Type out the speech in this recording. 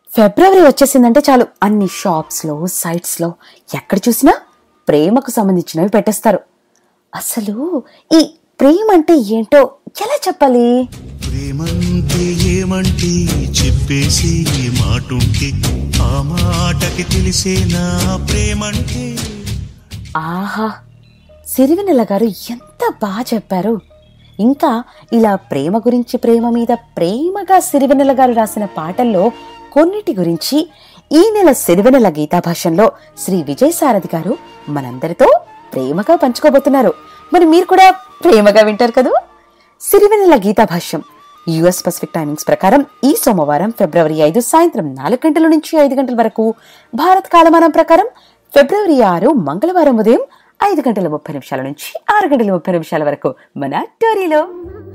ఫిబ్రవరి వచ్చేసిందంటే చాలు అన్ని షాప్స్లో సైట్స్లో ఎక్కడ చూసినా ప్రేమకు సంబంధించినవి పెట్టేస్తారు అసలు ఈ ప్రేమ అంటే ఏంటో ఎలా చెప్పాలి ప్రేమంటే ఏమంటే చెప్పేసి మాటుంటే ఆ మాటకి తెలిసేనా ప్రేమంటే ఆహా సిరివెన్నెల గారు ఎంత బాగా చెప్పారు ఇంకా ఇలా ప్రేమ గురించి ప్రేమ మీద ప్రేమగా సిరివెన్నెల గారు రాసిన పాటల్లో కొన్నిటి గురించి ఈ నెల సిరివెన్నెల గీతాభాషంలో శ్రీ విజయసారథి గారు మనందరితో ప్రేమగా పంచుకోబోతున్నారు మరి మీరు కూడా ప్రేమగా వింటారు కదూ Sirivennela Gitabhashyam US Pacific timings ప్రకారం ఈ సోమవారం ఫిబ్రవరి ఐదు సాయంత్రం నాలుగు గంటల నుంచి ఐదు గంటల వరకు భారత్ కాలమానం ప్రకారం ఫిబ్రవరి ఆరు మంగళవారం ఉదయం ఐదు గంటల ముప్పై నిమిషాల నుంచి ఆరు గంటల ముప్పై నిమిషాల వరకు మన టోరీలో